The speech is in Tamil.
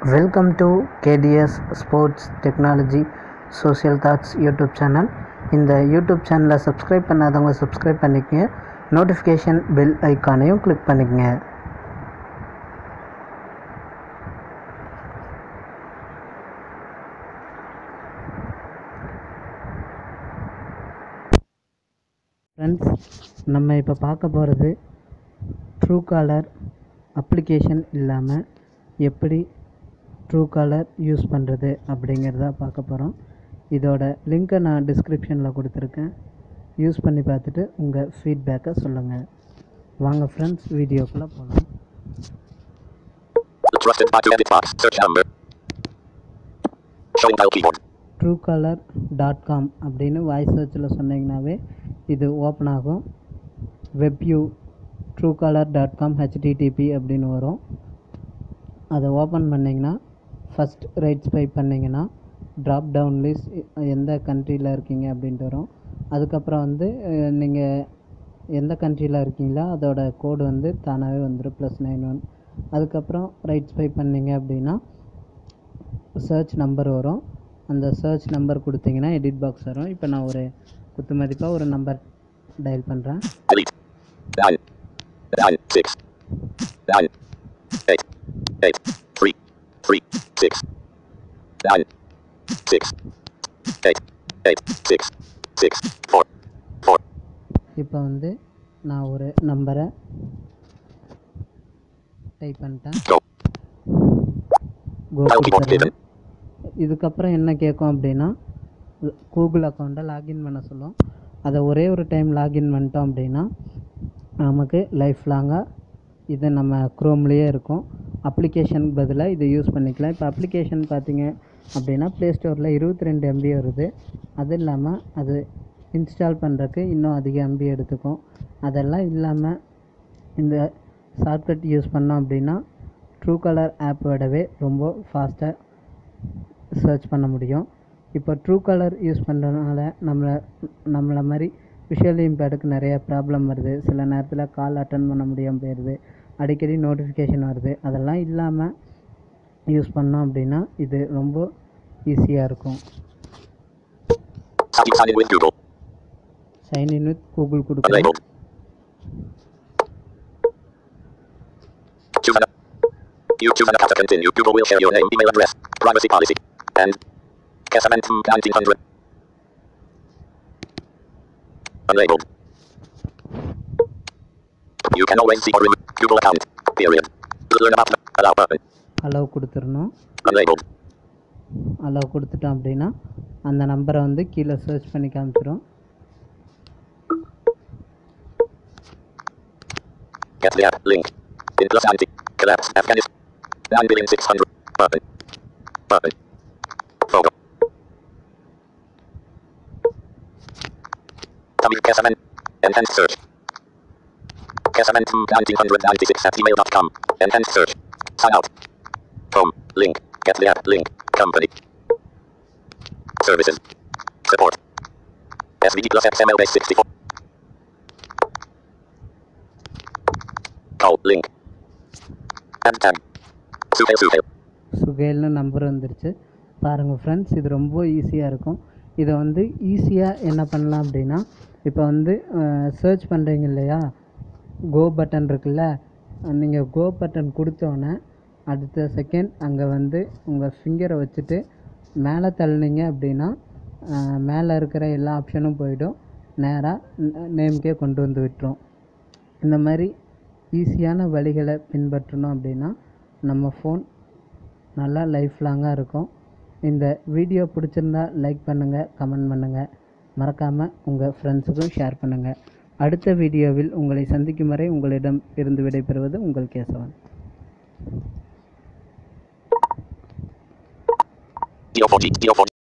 Welcome to KTS sports technology social thoughts YouTube channel இந்த யூடியூப் சேனலை சப்ஸ்கிரைப் பண்ணாதவங்க சப்ஸ்கிரைப் பண்ணிக்கங்க நோட்டிஃபிகேஷன் பெல் ஐக்கானையும் கிளிக் பண்ணிக்கங்க ஃப்ரெண்ட்ஸ் நம்ம இப்போ பார்க்க போகிறது ட்ரூ காலர் அப்ளிகேஷன் இல்லாமல் எப்படி ட்ரூ காலர் யூஸ் பண்ணுறது அப்படிங்கிறத பார்க்க போகிறோம் இதோட லிங்க்கை நான் டிஸ்கிரிப்ஷனில் கொடுத்துருக்கேன் யூஸ் பண்ணி பார்த்துட்டு உங்கள் ஃபீட்பேக்கை சொல்லுங்கள் வாங்க ஃப்ரெண்ட்ஸ் வீடியோக்குள்ளே போகலாம் Trusted by to edit box. Search number. Showing dial keyboard. Truecaller dot com அப்படின்னு வாய்ஸ் சர்ச்சில் சொன்னீங்கன்னாவே இது ஓப்பன் ஆகும் வெப்யூ Truecaller dot com HTTP அப்படின்னு வரும் அதை ஓப்பன் பண்ணிங்கன்னா ஃபஸ்ட் ரைட் ஸ்வைப் பண்ணிங்கன்னா ட்ராப் டவுன் லிஸ்ட் எந்த கண்ட்ரியில் இருக்கீங்க அப்படின்ட்டு வரும் அதுக்கப்புறம் வந்து நீங்கள் எந்த கண்ட்ரியில் இருக்கீங்களோ அதோட கோடு வந்து தானாகவே வந்துடும் ப்ளஸ் நைன் ஒன் அதுக்கப்புறம் ரைட் ஸ்வைப் பண்ணீங்க அப்படின்னா சர்ச் நம்பர் வரும் அந்த சர்ச் நம்பர் கொடுத்தீங்கன்னா எடிட் பாக்ஸ் வரும் இப்போ நான் ஒரு குத்து மதிப்பாக ஒரு நம்பர் டயல் பண்ணுறேன் Delete. Nine. Nine. Six. Nine. Eight. Eight. Three. Three. Six. Nine. Six. Eight. Eight. Six. Six. Four. Four. இப்போ வந்து நான் ஒரு நம்பரை டைப் பண்ணிட்டேன் Go. கோ Dial keyboard கொடுத்துறேன் given. இதுக்கப்புறம் என்ன கேட்கும் அப்படின்னா கூகுள் அக்கௌண்ட்டை லாகின் பண்ண சொல்லும் அதை ஒரே ஒரு டைம் லாகின் பண்ணிட்டோம் அப்படின்னா நமக்கு லைஃப் லாங்காக இது நம்ம க்ரோம்லேயே இருக்கும் அப்ளிகேஷனுக்கு பதிலாக இதை யூஸ் பண்ணிக்கலாம் இப்போ அப்ளிகேஷன் பார்த்தீங்க அப்படின்னா ப்ளே ஸ்டோரில் இருபத்தி ரெண்டு எம்பி வருது அது இல்லாமல் அது இன்ஸ்டால் பண்ணுறதுக்கு இன்னும் அதிக எம்பி எடுத்துக்கும் அதெல்லாம் இல்லாமல் இந்த ஷார்ட்கட் யூஸ் பண்ணோம் அப்படின்னா ட்ரூ கலர் ஆப்போடவே ரொம்ப ஃபாஸ்ட்டாக சர்ச் பண்ண முடியும் இப்போ ட்ரூ கலர் யூஸ் பண்ணுறதுனால நம்மளை நம்மளை மாதிரி விஷுவல் இம்பேர்டுக்கு நிறைய ப்ராப்ளம் வருது சில நேரத்தில் கால் அட்டன் பண்ண முடியாமல் போயிடுது அடிக்கடி நோட்டிஃபிகேஷன் வருது அதெல்லாம் இல்லாமல் யூஸ் பண்ணோம் அப்படின்னா இது ரொம்ப ஈஸியாக இருக்கும் Sign sign in with Google. Sign in with Google கொடுக்குறேன் Unlabeled. Choose an. You choose an account to continue. Google will share your name, email address, privacy policy, and Casamentum 1900. Unlabeled. You can always see or remove Google account. Period. Learn about allow button. Allow கொடுத்துடணும் Unlabeled. அலோவ் கொடுத்துட்டோம் அப்படின்னா அந்த நம்பரை வந்து கீழே சர்ச் பண்ணி காமிச்சிடும் Get the app link. In plus anti. Collapse Afghanistan. 9 billion 600. Button. Button. Photo. Tamil Casaman. Enhanced search. Casamentum 1996 at email.com. Enhanced search. Sign out. Home. Link. Get the app link. Company. Services. Support. SVG plus XML base 64. Call. Link. Add tag. Suhail Suhail. சுகேல்னு நம்பர் வந்துருச்சு பாருங்கள் ஃப்ரெண்ட்ஸ் இது ரொம்ப ஈஸியாக இருக்கும் இதை வந்து ஈஸியாக என்ன பண்ணலாம் அப்படின்னா இப்போ வந்து சர்ச் பண்ணுறீங்க இல்லையா கோ பட்டன் இருக்குல்ல நீங்கள் கோ பட்டன் கொடுத்தோன்னே அடுத்த செகண்ட் அங்கே வந்து உங்கள் ஃபிங்கரை வச்சுட்டு மேலே தள்ளினீங்க அப்படின்னா அஹ், மேலே இருக்கிற எல்லா ஆப்ஷனும் போயிடும் நேராக நேம்க்கே கொண்டு வந்து விட்டுரும் இந்த மாதிரி ஈஸியான வழிகளை பின்பற்றணும் அப்படின்னா நம்ம ஃபோன் நல்லா லைஃப் லாங்காக இருக்கும் இந்த வீடியோ பிடிச்சிருந்தா லைக் பண்ணுங்கள் கமெண்ட் பண்ணுங்கள் மறக்காமல் உங்கள் ஃப்ரெண்ட்ஸுக்கும் ஷேர் பண்ணுங்கள் அடுத்த வீடியோவில் உங்களை சந்திக்கும் வரை உங்களிடம் இருந்து விடைபெறுவது உங்கள் கேசவன் DO4G. DO4G.